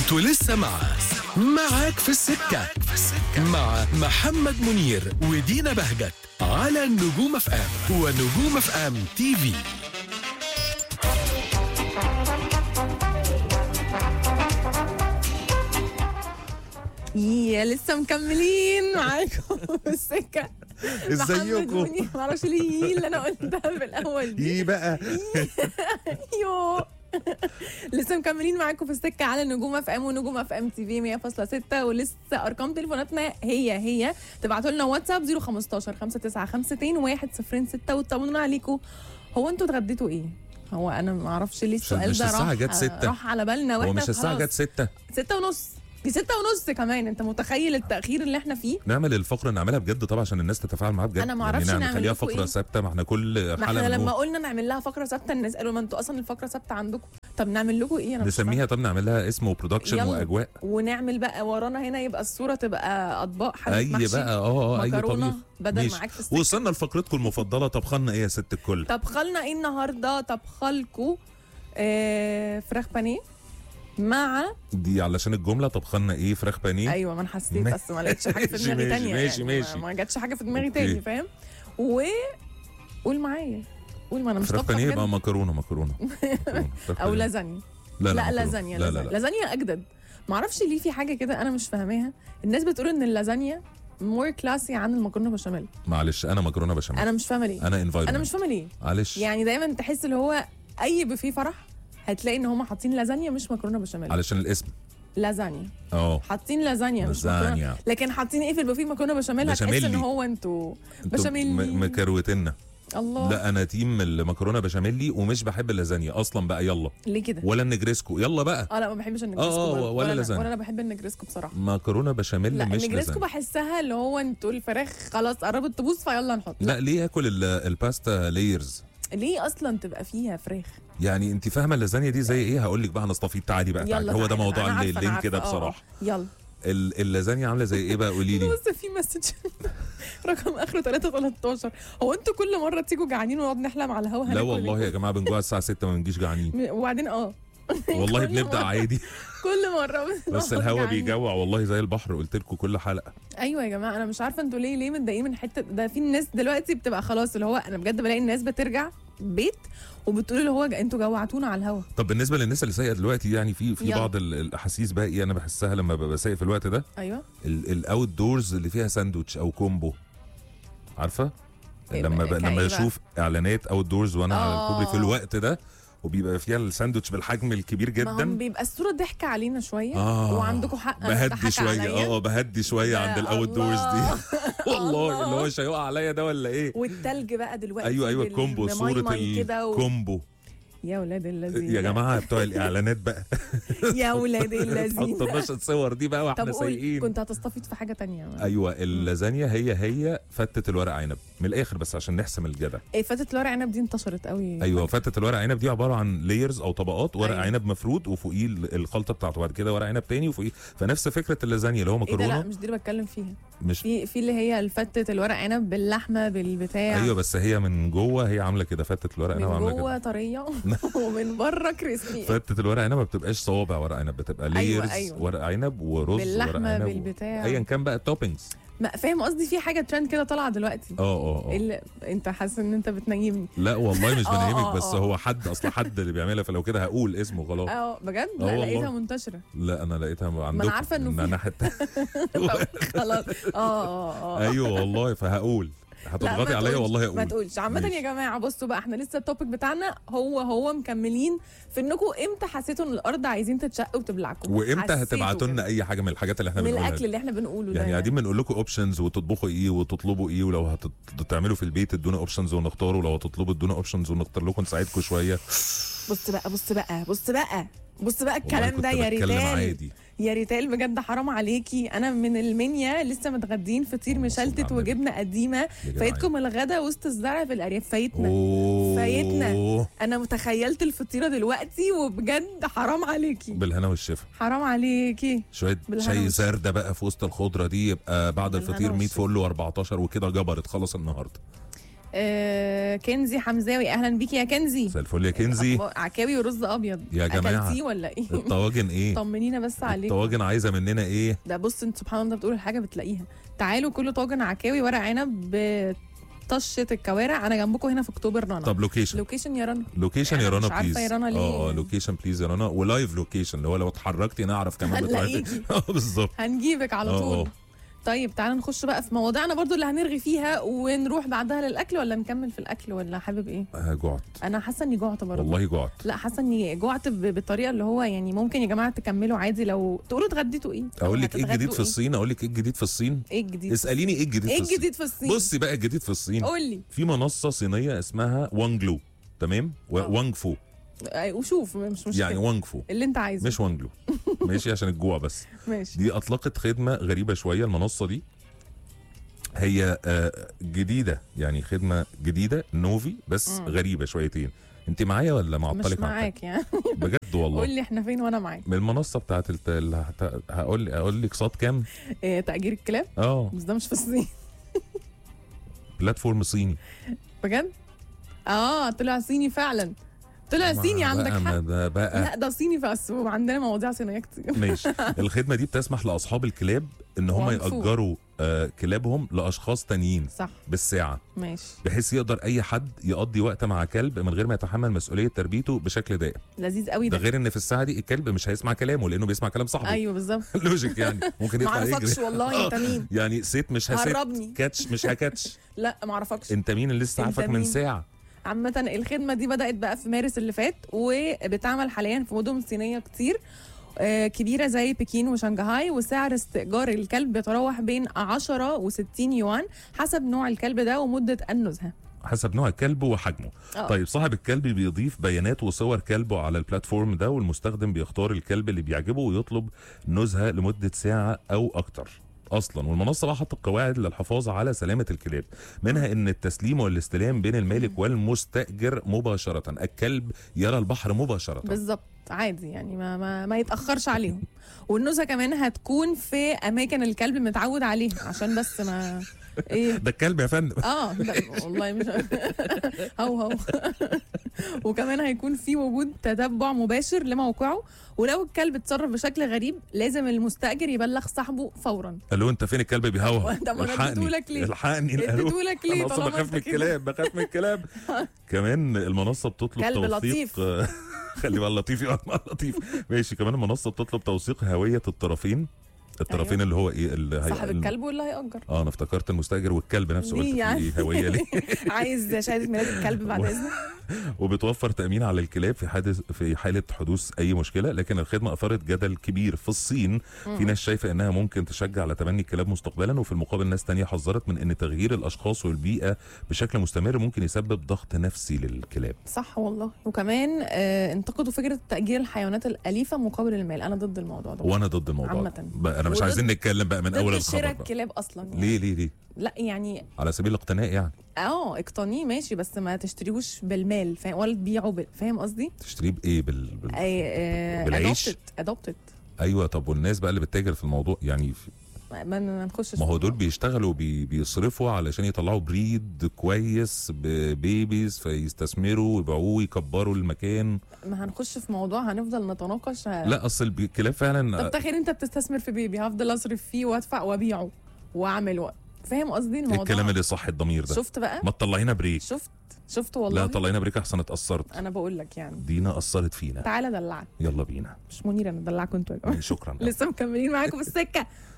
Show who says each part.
Speaker 1: انتوا لسه مع معاك في السكة مع محمد منير ودينا بهجت على النجوم اف ام ونجوم اف ام تي في
Speaker 2: يا لسه مكملين معاكم في السكه محمد
Speaker 3: ازيكم
Speaker 2: منير معرفش ليه يي اللي انا قلتها في الاول دي
Speaker 3: ايه بقى
Speaker 2: يو لسه مكملين معاكم في السكه على نجوم اف ام ونجوم اف ام تي في 100.6 ولسه ارقام تليفوناتنا هي هي تبعتوا لنا واتساب 015 5952 106 وتطمنونا عليكم هو انتوا اتغديتوا ايه؟ هو انا ما اعرفش ليه السؤال
Speaker 3: مش
Speaker 2: ده
Speaker 3: الساعة
Speaker 2: راح
Speaker 3: جت ستة.
Speaker 2: راح على بالنا
Speaker 3: هو
Speaker 2: واحنا
Speaker 3: مش الساعة
Speaker 2: خلاص.
Speaker 3: جت ستة
Speaker 2: ستة ونص دي ستة ونص كمان انت متخيل التأخير اللي احنا فيه
Speaker 3: نعمل الفقرة نعملها بجد طبعا عشان الناس تتفاعل معاها بجد
Speaker 2: أنا ما أعرفش
Speaker 3: يعني
Speaker 2: نعمل
Speaker 3: نخليها
Speaker 2: لكم
Speaker 3: فقرة
Speaker 2: إيه.
Speaker 3: ثابتة ما احنا كل
Speaker 2: ما
Speaker 3: حلقة
Speaker 2: احنا لما
Speaker 3: بنقول.
Speaker 2: قلنا نعمل لها فقرة ثابتة الناس قالوا ما انتوا اصلا الفقرة ثابتة عندكم طب نعمل لكم ايه انا مش
Speaker 3: نسميها طب نعمل لها اسم وبرودكشن
Speaker 2: يلا.
Speaker 3: واجواء
Speaker 2: فاهمة. ونعمل بقى ورانا هنا يبقى الصورة تبقى اطباق حاجة
Speaker 3: اي
Speaker 2: محشي
Speaker 3: بقى اه اه اي
Speaker 2: مكرونة
Speaker 3: طبيخ
Speaker 2: بدل
Speaker 3: ماشي.
Speaker 2: معاك في السكة
Speaker 3: وصلنا لفقرتكم المفضلة طبخنا ايه يا ست الكل
Speaker 2: طبخلنا ايه النهارده طبخلكوا آه فراخ بانيه مع
Speaker 3: دي علشان الجملة طبخنا ايه فراخ بانيه
Speaker 2: ايوه ما انا حسيت بس ما لقيتش حاجه في
Speaker 3: ماشي،
Speaker 2: دماغي
Speaker 3: ماشي،
Speaker 2: تانية
Speaker 3: ماشي،
Speaker 2: يعني
Speaker 3: ماشي.
Speaker 2: ما- ما جاتش حاجه في دماغي
Speaker 3: أوكي.
Speaker 2: تاني فاهم و قول معايا قول ما انا مش
Speaker 3: فراخ
Speaker 2: طابخه
Speaker 3: بانيه
Speaker 2: بجد.
Speaker 3: يبقى مكرونة مكرونة مكرونة. فراخ
Speaker 2: او
Speaker 3: بانيه.
Speaker 2: لازانيا
Speaker 3: لا
Speaker 2: لا
Speaker 3: مكرونة.
Speaker 2: لازانيا
Speaker 3: لا لا
Speaker 2: لازانيا
Speaker 3: لا
Speaker 2: لازانيا اجدد ما اعرفش ليه في حاجه كده انا مش فاهماها الناس بتقول ان اللازانيا مور كلاسي عن المكرونه بشاميل
Speaker 3: معلش انا مكرونة بشاميل
Speaker 2: انا مش فاهمه ليه
Speaker 3: انا انفايرمنت
Speaker 2: انا مش فاهمه ليه
Speaker 3: معلش
Speaker 2: يعني دايما تحس اللي هو اي بوفيه فرح هتلاقي ان هم حاطين لازانيا مش مكرونه بشاميل
Speaker 3: علشان الاسم
Speaker 2: لازانيا
Speaker 3: اه
Speaker 2: حاطين لازانيا مش مكرونه
Speaker 3: لازانيا
Speaker 2: لكن حاطين ايه في البوفيه مكرونه بشاميل هتحس ان
Speaker 3: بشاميلي.
Speaker 2: هو انتوا
Speaker 3: انتوا
Speaker 2: بشاميل.
Speaker 3: م- مكروتنا
Speaker 2: الله
Speaker 3: لا انا تيم المكرونه بشاميلي ومش بحب اللازانيا اصلا بقى يلا
Speaker 2: ليه كده
Speaker 3: ولا النجريسكو يلا بقى
Speaker 2: اه لا ما بحبش النجريسكو
Speaker 3: آه،
Speaker 2: برضه.
Speaker 3: ولا
Speaker 2: أنا-
Speaker 3: لازانيا.
Speaker 2: ولا انا بحب النجريسكو بصراحه
Speaker 3: مكرونه بشاميل
Speaker 2: لا
Speaker 3: مش
Speaker 2: النجريسكو
Speaker 3: لازانيا
Speaker 2: بحسها اللي هو انتوا الفراخ خلاص قربت تبوظ فيلا نحط
Speaker 3: لا ليه اكل ال- الباستا لايرز
Speaker 2: ليه اصلا تبقى فيها فراخ
Speaker 3: يعني انت فاهمه اللازانيا دي زي ايه هقول لك بقى انا استفيد تعالي بقى تعالي.
Speaker 2: يلا
Speaker 3: هو ده
Speaker 2: تعالى.
Speaker 3: موضوع
Speaker 2: أنا عارفة، أنا
Speaker 3: اللينك ده
Speaker 2: عارفة. آه،
Speaker 3: بصراحه
Speaker 2: آه. يلا
Speaker 3: ال- اللازانيا عامله زي ايه بقى قولي لي
Speaker 2: بص في مسج رقم اخره 3 13 هو انتوا كل مره تيجوا جعانين ونقعد نحلم على الهوا
Speaker 3: لا
Speaker 2: هناكل
Speaker 3: والله
Speaker 2: إيه؟
Speaker 3: يا جماعه بنجوع الساعه 6 ما بنجيش جعانين
Speaker 2: م- وبعدين اه
Speaker 3: والله
Speaker 2: كل
Speaker 3: بنبدا
Speaker 2: مرة.
Speaker 3: عادي
Speaker 2: كل مره
Speaker 3: بس
Speaker 2: نقعد
Speaker 3: الهوا
Speaker 2: جعانين.
Speaker 3: بيجوع والله زي البحر قلت لكم كل حلقه
Speaker 2: ايوه يا جماعه انا مش عارفه انتوا ليه ليه متضايقين من حته ده في الناس دلوقتي بتبقى خلاص اللي هو انا بجد بلاقي الناس بترجع بيت وبتقول اللي هو انتوا جوعتونا على الهوا
Speaker 3: طب بالنسبه للناس اللي سايقه دلوقتي يعني في في
Speaker 2: يلا.
Speaker 3: بعض ال- الاحاسيس بقى ايه انا بحسها لما ببقى سايق في الوقت ده
Speaker 2: ايوه
Speaker 3: الاوت دورز اللي فيها ساندوتش او كومبو عارفه
Speaker 2: إيه
Speaker 3: لما
Speaker 2: بقى-
Speaker 3: ب... لما
Speaker 2: كإيه بقى؟
Speaker 3: اشوف اعلانات اوت دورز وانا على
Speaker 2: آه.
Speaker 3: الكوبري في الوقت ده وبيبقى فيها الساندوتش بالحجم الكبير
Speaker 2: ما هم
Speaker 3: جدا
Speaker 2: بيبقى الصوره ضحك علينا شويه
Speaker 3: آه.
Speaker 2: وعندكم حق أنا
Speaker 3: بهدي
Speaker 2: اتضحك
Speaker 3: شويه
Speaker 2: عليا.
Speaker 3: اه بهدي شويه
Speaker 2: يا
Speaker 3: عند الاوت دورز
Speaker 2: الله.
Speaker 3: دي والله
Speaker 2: الله.
Speaker 3: اللي هو مش هيقع عليا ده ولا ايه
Speaker 2: والتلج بقى دلوقتي
Speaker 3: ايوه ايوه الكومبو صوره
Speaker 2: بالميمي كده و...
Speaker 3: الكومبو
Speaker 2: يا ولاد اللذين
Speaker 3: يا جماعه بتوع الاعلانات بقى
Speaker 2: يا ولاد
Speaker 3: حط
Speaker 2: اللذين
Speaker 3: الناس الصور دي بقى
Speaker 2: طب
Speaker 3: واحنا
Speaker 2: قول
Speaker 3: سايقين
Speaker 2: كنت هتستفيد في حاجه تانية
Speaker 3: ايوه اللازانيا هي هي فتة الورق عنب من الاخر بس عشان نحسم الجدع
Speaker 2: ايه فاتت الورق عنب دي انتشرت قوي
Speaker 3: ايوه فتة الورق عنب دي عباره عن لايرز او طبقات ورق
Speaker 2: أيوة.
Speaker 3: عنب مفرود وفوقيه ال- الخلطه بتاعته بعد كده ورق عنب تاني وفوقيه فنفس فكره اللازانيا اللي هو
Speaker 2: ايه ده لا
Speaker 3: مكرونه
Speaker 2: مش دي اللي بتكلم فيها
Speaker 3: مش
Speaker 2: في في اللي هي الفتة الورق عنب باللحمه بالبتاع
Speaker 3: ايوه بس هي من جوه هي عامله كده فتة الورق عنب
Speaker 2: من
Speaker 3: عامله
Speaker 2: جوه
Speaker 3: كده
Speaker 2: طريه ومن بره كريسبي
Speaker 3: فتة الورق عنب ما بتبقاش صوابع ورق عنب بتبقى لايرز
Speaker 2: أيوة.
Speaker 3: ورق عنب ورز ورق
Speaker 2: باللحمه
Speaker 3: عنب
Speaker 2: بالبتاع
Speaker 3: ايا كان بقى التوبينجز
Speaker 2: ما فاهم قصدي في حاجه ترند كده طالعه دلوقتي
Speaker 3: اه اه اه
Speaker 2: اللي انت حاسس ان انت بتنيمني
Speaker 3: لا والله مش
Speaker 2: آه، آه،
Speaker 3: بنيمك بس
Speaker 2: آه.
Speaker 3: هو حد اصل حد اللي بيعملها فلو كده هقول اسمه خلاص
Speaker 2: اه بجد
Speaker 3: آه
Speaker 2: لا
Speaker 3: والله.
Speaker 2: لقيتها منتشره
Speaker 3: لا انا لقيتها عندكم
Speaker 2: عارفة إنه
Speaker 3: إن
Speaker 2: في-
Speaker 3: انا حتى
Speaker 2: طب خلاص اه اه اه
Speaker 3: ايوه والله فهقول
Speaker 2: لا،
Speaker 3: هتضغطي
Speaker 2: ما
Speaker 3: عليا
Speaker 2: تقولش-
Speaker 3: والله
Speaker 2: ما
Speaker 3: هقول
Speaker 2: تقولش عامة
Speaker 3: ماشي.
Speaker 2: يا جماعة بصوا بقى احنا لسه التوبيك بتاعنا هو هو مكملين في انكم امتى حسيتوا ان الارض عايزين تتشق وتبلعكم
Speaker 3: وامتى
Speaker 2: حسيتوا
Speaker 3: هتبعتوا لنا
Speaker 2: كده.
Speaker 3: اي حاجه من الحاجات اللي احنا
Speaker 2: من
Speaker 3: بنقولها
Speaker 2: الاكل
Speaker 3: دي.
Speaker 2: اللي احنا بنقوله ده
Speaker 3: يعني قاعدين بنقول لكم اوبشنز وتطبخوا ايه وتطلبوا ايه ولو هتعملوا في البيت ادونا اوبشنز ونختار ولو هتطلبوا ادونا اوبشنز ونختار لكم نساعدكم شويه
Speaker 2: بص بقى بص بقى بص بقى بص بقى
Speaker 3: والله
Speaker 2: الكلام
Speaker 3: كنت
Speaker 2: ده يا
Speaker 3: بتكلم
Speaker 2: ريتال
Speaker 3: عادي
Speaker 2: يا ريتال بجد حرام عليكي انا من المنيا لسه متغدين فطير
Speaker 3: اللهم صل على
Speaker 2: مشلتت
Speaker 3: النبي.
Speaker 2: وجبنه قديمه
Speaker 3: يا جدعان.
Speaker 2: فايتكم الغدا وسط الزرع في الارياف فايتنا
Speaker 3: اوه
Speaker 2: فايتنا. انا متخيلت الفطيره دلوقتي وبجد حرام عليكي
Speaker 3: بالهنا والشفا
Speaker 2: حرام عليكي
Speaker 3: شويه
Speaker 2: بالهنا
Speaker 3: شاي
Speaker 2: والشفا.
Speaker 3: زردة بقى في وسط الخضره دي يبقى بعد
Speaker 2: بالهنا
Speaker 3: الفطير 100
Speaker 2: والشفا.
Speaker 3: فل و14 وكده جبرت خلص النهارده
Speaker 2: آه كنزي حمزاوي اهلا بيكي يا كنزي
Speaker 3: مساء الفل يا كنزي
Speaker 2: أخبار- عكاوي ورز ابيض
Speaker 3: يا جماعة.
Speaker 2: أكلتيه ولا ايه
Speaker 3: الطواجن ايه
Speaker 2: طمنينا بس عليك
Speaker 3: الطواجن عايزه مننا ايه
Speaker 2: ده بص انت سبحان الله بتقول الحاجه بتلاقيها تعالوا كله طاجن عكاوي ورق عنب بطشه الكوارع انا جنبكم هنا في اكتوبر رنا
Speaker 3: طب لوكيشن
Speaker 2: لوكيشن يا رنا
Speaker 3: لوكيشن يا
Speaker 2: أنا
Speaker 3: رنا
Speaker 2: مش عارفة
Speaker 3: بليز
Speaker 2: يا رنا ليه.
Speaker 3: اه اه لوكيشن بليز يا رنا ولايف لوكيشن اللي هو لو اتحركتي نعرف كمان
Speaker 2: هنلاقيكي.
Speaker 3: بتروحي اه بالظبط
Speaker 2: هنجيبك على
Speaker 3: اه
Speaker 2: طول
Speaker 3: اه
Speaker 2: طيب تعالى نخش بقى في مواضيعنا برضو اللي هنرغي فيها ونروح بعدها للاكل ولا نكمل في الاكل ولا حابب ايه
Speaker 3: آه، جوعت
Speaker 2: انا حاسه اني جوعت برضه
Speaker 3: والله جوعت
Speaker 2: لا حاسه اني جوعت ب- بالطريقه اللي هو يعني ممكن يا جماعه تكملوا عادي لو تقولوا اتغديتوا ايه
Speaker 3: اقول
Speaker 2: أو
Speaker 3: لك ايه الجديد
Speaker 2: هتتغدوا
Speaker 3: في الصين اقول لك ايه الجديد في الصين
Speaker 2: ايه الجديد
Speaker 3: اساليني ايه الجديد
Speaker 2: ايه
Speaker 3: في الصين
Speaker 2: الجديد في الصين
Speaker 3: بصي بقى الجديد في الصين
Speaker 2: قول لي
Speaker 3: في منصه صينيه اسمها وانجلو تمام و-
Speaker 2: آه.
Speaker 3: وانج فو
Speaker 2: أي- وشوف مش مشكله
Speaker 3: يعني وانج فو
Speaker 2: اللي انت عايزه
Speaker 3: مش وانجلو ماشي عشان الجوع بس
Speaker 2: ماشي
Speaker 3: دي اطلقت خدمه غريبه شويه المنصه دي هي آه، جديده يعني خدمه جديده نوفي بس
Speaker 2: مم.
Speaker 3: غريبه شويتين انت معايا ولا
Speaker 2: مش
Speaker 3: معطلك معاك
Speaker 2: معاك يعني
Speaker 3: بجد
Speaker 2: قول
Speaker 3: والله
Speaker 2: لي احنا فين وانا معاك
Speaker 3: من المنصه بتاعت الت... اللي هت... هقول اقول لك صاد كام
Speaker 2: إيه تاجير الكلاب
Speaker 3: اه
Speaker 2: بس ده مش في الصين
Speaker 3: بلاتفورم صيني
Speaker 2: بجد اه طلع صيني فعلا طلع
Speaker 3: ما
Speaker 2: صيني عندك
Speaker 3: بقى ما
Speaker 2: حق
Speaker 3: ده بقى
Speaker 2: لا ده صيني بس وعندنا مواضيع صينيه كتير
Speaker 3: ماشي الخدمه دي بتسمح لاصحاب الكلاب ان هم
Speaker 2: وانفو.
Speaker 3: ياجروا آه كلابهم لاشخاص تانيين
Speaker 2: صح
Speaker 3: بالساعه
Speaker 2: ماشي
Speaker 3: بحيث يقدر اي حد يقضي وقت مع كلب من غير ما يتحمل مسؤوليه تربيته بشكل دائم
Speaker 2: لذيذ قوي
Speaker 3: ده
Speaker 2: ده
Speaker 3: غير ان في الساعه دي الكلب مش هيسمع كلامه لانه بيسمع كلام صاحبه
Speaker 2: ايوه بالظبط
Speaker 3: لوجيك يعني ممكن يطلع
Speaker 2: معرفكش
Speaker 3: يجري
Speaker 2: والله انت مين
Speaker 3: يعني ست مش هست
Speaker 2: هربني
Speaker 3: كاتش مش هكاتش
Speaker 2: لا معرفكش
Speaker 3: انت مين اللي لسه
Speaker 2: انت
Speaker 3: عارفك من
Speaker 2: مين؟
Speaker 3: ساعه
Speaker 2: عامة الخدمة دي بدأت بقى في مارس اللي فات وبتعمل حاليا في مدن صينية كتير آه، كبيرة زي بكين وشنغهاي وسعر استئجار الكلب بيتراوح بين 10 و60 يوان حسب نوع الكلب ده ومدة النزهة
Speaker 3: حسب نوع الكلب وحجمه
Speaker 2: آه.
Speaker 3: طيب صاحب الكلب بيضيف بيانات وصور كلبه على البلاتفورم ده والمستخدم بيختار الكلب اللي بيعجبه ويطلب نزهه لمده ساعه او اكتر اصلا والمنصه بقى حطت قواعد للحفاظ على سلامه الكلاب منها ان التسليم والاستلام بين المالك والمستاجر مباشره الكلب يرى البحر مباشره
Speaker 2: بالظبط عادي يعني ما ما, ما يتأخرش عليهم والنزهة كمان هتكون في أماكن الكلب متعود عليها عشان بس ما ايه
Speaker 3: ده الكلب يا فندم
Speaker 2: اه لا والله مش هو هو وكمان هيكون في وجود تتبع مباشر لموقعه ولو الكلب اتصرف بشكل غريب لازم المستاجر يبلغ صاحبه فورا
Speaker 3: قال له انت فين الكلب بيهوه
Speaker 2: ده ما أنا اديتهولك ليه؟
Speaker 3: الحقني قال له
Speaker 2: اديتهولك ليه
Speaker 3: انا اصلا
Speaker 2: طالما
Speaker 3: بخاف
Speaker 2: انت
Speaker 3: من
Speaker 2: كده؟
Speaker 3: الكلاب بخاف من الكلاب كمان المنصه بتطلب
Speaker 2: كلب
Speaker 3: توثيق خلي بقى لطيف يا عم لطيف ماشي كمان المنصه بتطلب توثيق هويه الطرفين الطرفين
Speaker 2: أيوة.
Speaker 3: اللي هو ايه اللي هي-
Speaker 2: صاحب الكلب واللي هيأجر
Speaker 3: اه انا افتكرت المستاجر والكلب نفسه
Speaker 2: ليه
Speaker 3: قلت في
Speaker 2: يعني؟
Speaker 3: ايه هويه ليه
Speaker 2: عايز شهاده ميلاد الكلب بعد اذنك
Speaker 3: وبتوفر تامين على الكلاب في حادث في حاله حدوث اي مشكله لكن الخدمه اثارت جدل كبير في الصين في ناس شايفه انها ممكن تشجع على تبني الكلاب مستقبلا وفي المقابل ناس تانية حذرت من ان تغيير الاشخاص والبيئه بشكل مستمر ممكن يسبب ضغط نفسي للكلاب
Speaker 2: صح والله وكمان آه انتقدوا فكره تأجير الحيوانات الاليفه مقابل المال انا ضد الموضوع ده
Speaker 3: وانا ضد الموضوع ده.
Speaker 2: عامة.
Speaker 3: بقى انا مش
Speaker 2: وضد-
Speaker 3: عايزين نتكلم بقى من اول
Speaker 2: ضد
Speaker 3: الخبر
Speaker 2: شراء
Speaker 3: بقى.
Speaker 2: الكلاب اصلا يعني.
Speaker 3: ليه ليه ليه
Speaker 2: لا يعني
Speaker 3: على سبيل الاقتناء يعني
Speaker 2: اه اقتنيه ماشي بس ما تشتريهوش بالمال فاهم ولا تبيعه بال- فاهم قصدي؟
Speaker 3: تشتريه بايه بال... بال...
Speaker 2: اي آه
Speaker 3: بالعيش؟
Speaker 2: ادوبتد
Speaker 3: ايوه طب والناس بقى اللي بتتاجر في الموضوع يعني في...
Speaker 2: ما ما- ما نخشش
Speaker 3: ما هو
Speaker 2: في
Speaker 3: دول
Speaker 2: الموضوع.
Speaker 3: بيشتغلوا بي... بيصرفوا علشان يطلعوا بريد كويس ببيبيز فيستثمروا ويبيعوه ويكبروا المكان
Speaker 2: ما هنخش في موضوع هنفضل نتناقش ه-
Speaker 3: لا اصل البي- الكلاب فعلا
Speaker 2: طب تخيل انت بتستثمر في بيبي هفضل اصرف فيه وادفع وابيعه واعمل و... فاهم قصدي
Speaker 3: ايه
Speaker 2: الموضوع
Speaker 3: الكلام اللي صح الضمير ده
Speaker 2: شفت بقى
Speaker 3: ما تطلعينا بريك
Speaker 2: شفت شفت والله
Speaker 3: لا طلعينا بريك احسن اتاثرت
Speaker 2: انا بقول لك يعني
Speaker 3: دينا اثرت فينا
Speaker 2: تعالى دلعك
Speaker 3: يلا بينا
Speaker 2: مش منيره انا دلعكم انتوا يا جماعه
Speaker 3: شكرا
Speaker 2: لسه مكملين معاكم في السكه